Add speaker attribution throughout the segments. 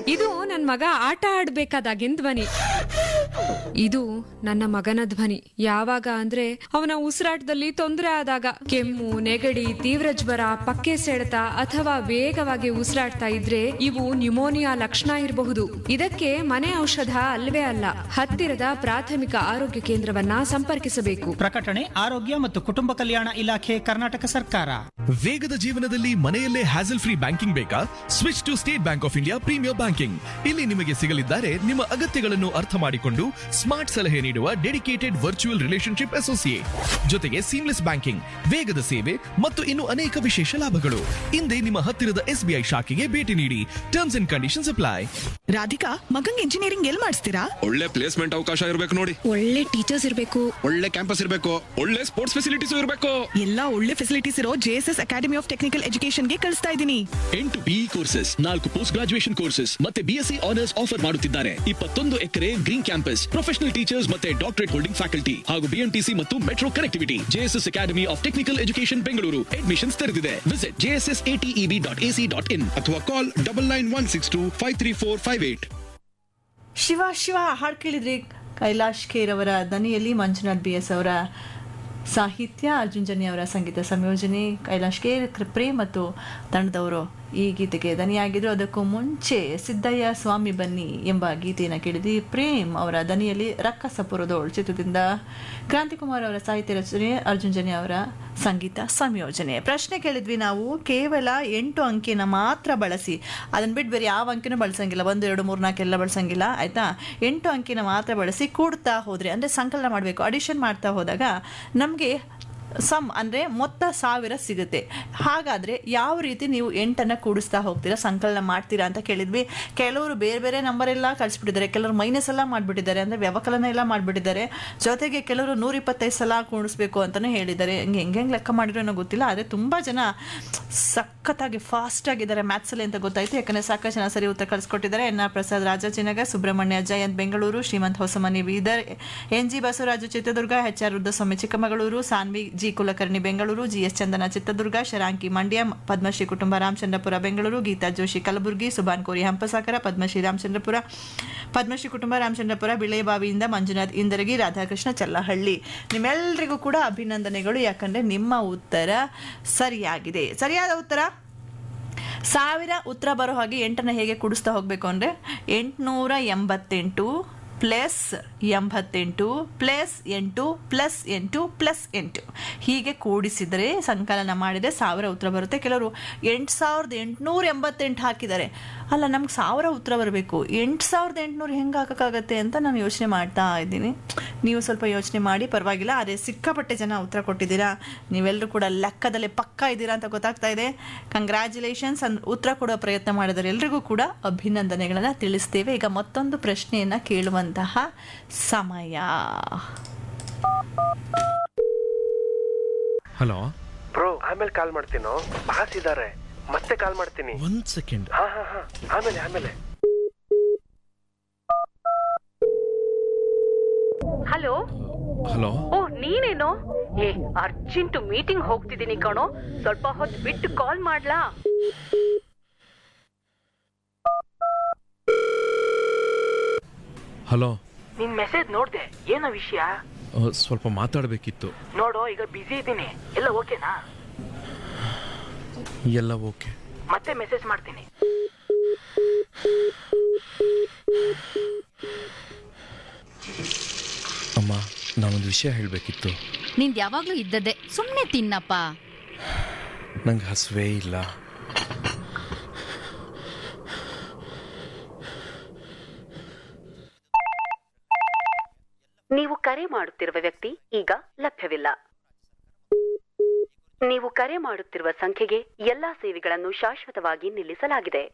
Speaker 1: ಇದು ನನ್ ಮಗ ಆಟ ಆಡ್ಬೇಕಾದಾಗಿನ ಧ್ವನಿ ಇದು ನನ್ನ ಮಗನ ಧ್ವನಿ ಯಾವಾಗ ಅಂದ್ರೆ ಅವನ ಉಸಿರಾಟದಲ್ಲಿ ತೊಂದರೆ ಆದಾಗ ಕೆಮ್ಮು ನೆಗಡಿ ತೀವ್ರ ಜ್ವರ ಪಕ್ಕೆ ಸೆಳೆತ ಅಥವಾ ವೇಗವಾಗಿ ಉಸಿರಾಡ್ತಾ ಇದ್ರೆ ಇವು ನ್ಯುಮೋನಿಯಾ ಲಕ್ಷಣ ಇರಬಹುದು ಇದಕ್ಕೆ ಮನೆ ಔಷಧ ಅಲ್ವೇ ಅಲ್ಲ ಹತ್ತಿರದ ಪ್ರಾಥಮಿಕ ಆರೋಗ್ಯ ಕೇಂದ್ರವನ್ನ ಸಂಪರ್ಕಿಸಬೇಕು
Speaker 2: ಪ್ರಕಟಣೆ ಆರೋಗ್ಯ ಮತ್ತು ಕುಟುಂಬ ಕಲ್ಯಾಣ ಇಲಾಖೆ ಕರ್ನಾಟಕ ಸರ್ಕಾರ
Speaker 3: ವೇಗದ ಜೀವನದಲ್ಲಿ ಮನೆಯಲ್ಲೇ ಹ್ಯಾಸಲ್ ಫ್ರೀ ಬ್ಯಾಂಕಿಂಗ್ ಬೇಕಾ switch to state bank of India premier banking ಇಲ್ಲಿ ನಿಮಗೆ ಸಿಗಲಿದ್ದಾರೆ ನಿಮ್ಮ ಅಗತ್ಯಗಳನ್ನು ಅರ್ಥ ಮಾಡಿಕೊಂಡು ಸ್ಮಾರ್ಟ್ ಸಲಹೆ ನೀಡುವ ಡೆಡಿಕೇಟೆಡ್ ವರ್ಚುವಲ್ ರಿಲೇಶನ್ಶಿಪ್ ಅಸೋಸಿಯೇಟ್ ಜೊತೆಗೆ ಸೀಮ್ಲೆಸ್ ಬ್ಯಾಂಕಿಂಗ್ ವೇಗದ ಸೇವೆ ಮತ್ತು ಇನ್ನು ಅನೇಕ ವಿಶೇಷ ಲಾಭಗಳು ಹಿಂದೆ ನಿಮ್ಮ ಹತ್ತಿರದ ಎಸ್ಬಿಐ ಶಾಖೆಗೆ ಭೇಟಿ ನೀಡಿ terms and conditions apply
Speaker 4: Radhika ಮಗಂಗ್ ಇಂಜಿನಿಯರಿಂಗ್ ಎಲ್ ಮಾಡಿಸ್ತೀರಾ
Speaker 5: ಒಳ್ಳೆ ಪ್ಲೇಸ್ಮೆಂಟ್ ಅವಕಾಶ ಇರಬೇಕು ನೋಡಿ
Speaker 6: ಒಳ್ಳೆ ಟೀಚರ್ಸ್ ಇರಬೇಕು
Speaker 5: ಒಳ್ಳೆ ಕ್ಯಾಂಪಸ್ ಇರಬೇಕು ಒಳ್ಳೆ ಸ್ಪೋರ್ಟ್ಸ್ ಫೆಸಿಲಿಟೀಸ್ ಇರಬೇಕು
Speaker 4: ಎಲ್ಲಾ ಒಳ್ಳೆ ಫೆಸಿಲಿಟೀಸ್ ಇರೋ ಜೆಎಸ್ಎಸ್ ಅಕಾಡೆಮಿ ಆಫ್ ಟೆಕ್ನಿಕಲ್ ಎಜುಕೇಶನ್ಗೆ ಕಳಿಸ್ತಾ ಇದ್ದೀನಿ
Speaker 7: ಎಂಟು ಬಿಇ ಕೋರ್ಸಸ್ ನಾಲ್ಕು ಪೋಸ್ಟ್ ಗ್ರಾಜುಯೇಷನ್ ಕೋರ್ಸಸ್ ಮತ್ತೆ ಬಿಎಸ್ಸಿ ಆನರ್ಸ್ ಆಫರ್ ಮಾಡುತ್ತಿದ್ದಾರೆ ಇಪ್ಪತ್ತೊಂದು acre green campus professional teachers ಮತ್ತೆ ಡಾಕ್ಟರೇಟ್ ಹೋಲ್ಡಿಂಗ್ ಫ್ಯಾಕಲ್ಟಿ ಹಾಗೂ ಬಿಎಂಟಿಸಿ ಮತ್ತು metro connectivity JSS academy of technical education Bengaluru admissions ತೆರೆದಿದೆ visit JSS ATEB dot AC dot in
Speaker 5: ಅಥವಾ call double nine one six two five three four five eight
Speaker 8: Shiva Shiva ಹಾಡು ಕೇಳಿದ್ರಿ ಕೈಲಾಶ್ ಖೇರ್ ಅವರ ದನಿಯಲ್ಲಿ Manjunath B S ಅವರ ಸಾಹಿತ್ಯ ಅರ್ಜುನ್ ಜನಿ ಅವರ ಸಂಗೀತ ಸಂಯೋಜನೆ ಕೈಲಾಶ್ ಖೇರ್ ಕೃಪ್ರೆ ಮತ್ತು ತಂಡದವರು ಈ ಗೀತೆಗೆ ದನಿಯಾಗಿದ್ರು ಅದಕ್ಕೂ ಮುಂಚೆ ಸಿದ್ದಯ್ಯ ಸ್ವಾಮಿ ಬನ್ನಿ ಎಂಬ ಗೀತೆಯನ್ನು ಕೇಳಿದ್ವಿ ಪ್ರೇಮ್ ಅವರ ದನಿಯಲ್ಲಿ ರಕ್ಕಸಪುರದೋಳ್ ಚಿತ್ರದಿಂದ ಕ್ರಾಂತಿಕುಮಾರ್ ಅವರ ಸಾಹಿತ್ಯ ರಚನೆ ಅರ್ಜುನ್ ಜನಿ ಅವರ ಸಂಗೀತ ಸಂಯೋಜನೆ ಪ್ರಶ್ನೆ ಕೇಳಿದ್ವಿ ನಾವು ಕೇವಲ ಎಂಟು ಅಂಕಿನ ಮಾತ್ರ ಬಳಸಿ ಅದನ್ನ ಬಿಟ್ಟು ಬೇರೆ ಯಾವ ಅಂಕಿನೂ ಬಳಸಂಗಿಲ್ಲ ಒಂದು ಎರಡು ಮೂರು ನಾಲ್ಕು ಎಲ್ಲ ಬಳಸಂಗಿಲ್ಲ ಆಯ್ತಾ ಎಂಟು ಅಂಕಿನ ಮಾತ್ರ ಬಳಸಿ ಕೂಡ್ತಾ ಹೋದ್ರೆ ಅಂದ್ರೆ ಸಂಕಲನ ಮಾಡಬೇಕು ಅಡಿಷನ್ ಮಾಡ್ತಾ ಹೋದಾಗ ನಮಗೆ ಸಮ್ ಅಂದರೆ ಮೊತ್ತ ಸಾವಿರ ಸಿಗುತ್ತೆ ಹಾಗಾದರೆ ಯಾವ ರೀತಿ ನೀವು ಎಂಟನ್ನು ಕೂಡಿಸ್ತಾ ಹೋಗ್ತೀರಾ ಸಂಕಲನ ಮಾಡ್ತೀರಾ ಅಂತ ಕೇಳಿದ್ವಿ ಕೆಲವರು ಬೇರೆ ಬೇರೆ ನಂಬರ್ ಎಲ್ಲ ಕಳಿಸ್ಬಿಟ್ಟಿದ್ದಾರೆ ಕೆಲವರು ಮೈನಸ್ ಎಲ್ಲ ಮಾಡಿಬಿಟ್ಟಿದ್ದಾರೆ ಅಂದರೆ ವ್ಯವಕಲನ ಎಲ್ಲ ಮಾಡಿಬಿಟ್ಟಿದ್ದಾರೆ ಜೊತೆಗೆ ಕೆಲವರು ನೂರ ಇಪ್ಪತ್ತೈದು ಸಲ ಕೂಡಿಸ್ಬೇಕು ಅಂತಲೂ ಹೇಳಿದ್ದಾರೆ ಹೆಂಗೆ ಹೆಂಗೆ ಹೆಂಗೆ ಲೆಕ್ಕ ಮಾಡಿರೋ ಏನೋ ಗೊತ್ತಿಲ್ಲ ಆದರೆ ತುಂಬ ಜನ ಸಖತ್ತಾಗಿ ಫಾಸ್ಟ್ ಆಗಿದ್ದಾರೆ ಮ್ಯಾಥ್ಸಲ್ಲಿ ಅಂತ ಗೊತ್ತಾಯ್ತು ಯಾಕಂದರೆ ಸಾಕಷ್ಟು ಜನ ಸರಿ ಉತ್ತರ ಕಳಿಸ್ಕೊಟ್ಟಿದ್ದಾರೆ N R Prasad Rajajinagar Subrahmanya Jayanth Bengaluru Shrimant Hosamani Bidar N G Basavaraju Chitradurga H R Rudraswamy Chikkamagaluru Sanvi G Kulkarni Bengaluru G S Chandana Chitradurga Sharanki Mandya Padmashri ಕುಟುಂಬ ರಾಮಚಂದ್ರಪುರ ಬೆಂಗಳೂರು ಗೀತಾ ಜೋಶಿ ಕಲಬುರಗಿ ಸುಭಾನ್ ಕೋರಿ ಹಂಪಸಾಗರ ಪದ್ಮಶ್ರೀ ರಾಮಚಂದ್ರಪುರ ಪದ್ಮಶ್ರೀ ಕುಟುಂಬ ರಾಮಚಂದ್ರಪುರ ಬಿಳೆಯಬಾವಿಯಿಂದ ಮಂಜುನಾಥ್ ಇಂದರಗಿ ರಾಧಾಕೃಷ್ಣ ಚಲ್ಲಹಳ್ಳಿ ನಿಮ್ಮೆಲ್ಲರಿಗೂ ಕೂಡ ಅಭಿನಂದನೆಗಳು ಯಾಕಂದ್ರೆ ನಿಮ್ಮ ಉತ್ತರ ಸರಿಯಾಗಿದೆ ಸರಿಯಾದ ಉತ್ತರ ಸಾವಿರ ಉತ್ತರ ಬರೋ ಹಾಗೆ ಎಂಟನ್ನು ಹೇಗೆ ಕೂಡಿಸ್ತಾ ಹೋಗಬೇಕು ಅಂದರೆ ಎಂಟುನೂರ ಎಂಬತ್ತೆಂಟು ಪ್ಲಸ್ ಎಂಬತ್ತೆಂಟು ಪ್ಲಸ್ ಎಂಟು ಪ್ಲಸ್ ಎಂಟು ಪ್ಲಸ್ ಎಂಟು ಹೀಗೆ ಕೂಡಿಸಿದರೆ ಸಂಕಲನ ಮಾಡಿದರೆ ಸಾವಿರ ಉತ್ತರ ಬರುತ್ತೆ ಕೆಲವರು ಎಂಟು ಸಾವಿರದ ಎಂಟುನೂರ ಎಂಬತ್ತೆಂಟು ಹಾಕಿದ್ದಾರೆ ಅಲ್ಲ ನಮ್ಗೆ ಸಾವಿರ ಉತ್ತರ ಬರಬೇಕು ಎಂಟು ಸಾವಿರದ ಎಂಟುನೂರು ಹೆಂಗೆ ಹಾಕೋಕ್ಕಾಗತ್ತೆ ಅಂತ ನಾನು ಯೋಚನೆ ಮಾಡ್ತಾ ಇದ್ದೀನಿ ನೀವು ಸ್ವಲ್ಪ ಯೋಚನೆ ಮಾಡಿ ಪರವಾಗಿಲ್ಲ ಅದೇ ಸಿಕ್ಕಾಪಟ್ಟೆ ಜನ ಉತ್ತರ ಕೊಟ್ಟಿದ್ದೀರಾ ನೀವೆಲ್ಲರೂ ಕೂಡ ಲೆಕ್ಕದಲ್ಲಿ ಪಕ್ಕ ಇದ್ದೀರಾ ಅಂತ ಗೊತ್ತಾಗ್ತಾ ಇದೆ ಕಂಗ್ರ್ಯಾಚುಲೇಷನ್ಸ್ ಅನ್ ಉತ್ತರ ಕೊಡೋ ಪ್ರಯತ್ನ ಮಾಡಿದರೆ ಎಲ್ರಿಗೂ ಕೂಡ ಅಭಿನಂದನೆಗಳನ್ನು ತಿಳಿಸ್ತೇವೆ ಈಗ ಮತ್ತೊಂದು ಪ್ರಶ್ನೆಯನ್ನು ಕೇಳುವಂತಹ ಸಮಯ
Speaker 3: ಹಲೋ
Speaker 9: ಬ್ರೋ ಆಮೇಲೆ ಕಾಲ್ ಮಾಡ್ತೀನೋ ಬಾಸ್ ಇದಾರೆ ಮತ್ತೆ ಕಾಲ್ ಮಾಡ್ತೀನಿ
Speaker 3: ಒಂದ್ ಸೆಕೆಂಡ್
Speaker 9: ಹಾ ಹಾ ಹಾ ಆಮೇಲೆ ಆಮೇಲೆ
Speaker 10: ಹಲೋ
Speaker 3: ಹಲೋ
Speaker 10: ಓ ನೀನೇನೋ ಏ ಅರ್ಜೆಂಟ್ ಮೀಟಿಂಗ್ ಹೋಗ್ತಿದ್ದೀನಿ ಕಣೋ ಸ್ವಲ್ಪ ಹೊತ್ತು ಬಿಟ್ಟು ಕಾಲ್ ಮಾಡ್ಲಾ
Speaker 3: ಹಲೋ
Speaker 10: ನಿನ್ ಮೆಸೇಜ್ ನೋಡ್ದೆ ಏನೋ ವಿಷಯ
Speaker 3: ಸ್ವಲ್ಪ ಮಾತಾಡಬೇಕಿತ್ತು
Speaker 10: ನೋಡು ಈಗ ಬಿಸಿ ಇದ್ದೀನಿ ಎಲ್ಲ ಓಕೆನಾ
Speaker 3: ಎಲ್ಲ ಓಕೆ
Speaker 10: ಮತ್ತೆ ಮೆಸೇಜ್ ಮಾಡ್ತೀನಿ
Speaker 3: ಅಮ್ಮ ನಾನೊಂದು ವಿಷಯ ಹೇಳಬೇಕಿತ್ತು
Speaker 6: ನಿಂದ್ ಯಾವಾಗ್ಲೂ ಇದ್ದದ್ದೇ ಸುಮ್ನೆ ತಿನ್ನಪ್ಪ
Speaker 3: ನಂಗೆ ಹಸುವೇ ಇಲ್ಲ
Speaker 10: ನೀವು ಕರೆ ಮಾಡುತ್ತಿರುವ ವ್ಯಕ್ತಿ ಈಗ ಲಭ್ಯವಿಲ್ಲ ನೀವು ಕರೆ ಮಾಡುತ್ತಿರುವ ಸಂಖ್ಯೆಗೆ ಎಲ್ಲಾ ಸೇವೆಗಳನ್ನು ಶಾಶ್ವತವಾಗಿ ನಿಲ್ಲಿಸಲಾಗಿದೆ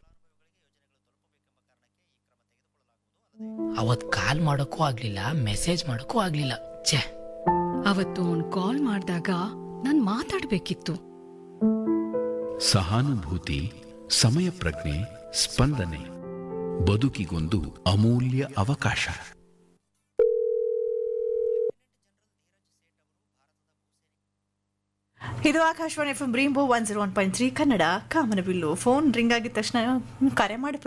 Speaker 11: ಅವತ್ ಕಾಲ್ ಮಾಡೋಕ್ಕೂ ಆಗ್ಲಿಲ್ಲ ಮೆಸೇಜ್ ಮಾಡೋಕ್ಕೂ ಆಗ್ಲಿಲ್ಲ ಛೇ
Speaker 1: ಅವತ್ತು ಅವ್ನು ಕಾಲ್ ಮಾಡಿದಾಗ ನಾನು ಮಾತಾಡ್ಬೇಕಿತ್ತು
Speaker 12: ಸಹಾನುಭೂತಿ ಸಮಯ ಪ್ರಜ್ಞೆ ಸ್ಪಂದನೆ ಬದುಕಿಗೊಂದು ಅಮೂಲ್ಯ ಅವಕಾಶ
Speaker 8: ಇದು ಆಕಾಶವಾಣಿ ಎಫ್ ಬ್ರೀಂಬು one zero one point three Kannada ಕಾಮನಬಿಲ್ಲು ಫೋನ್ ರಿಂಗ್ ಆಗಿದ ತಕ್ಷಣ ಕರೆ ಮಾಡಿ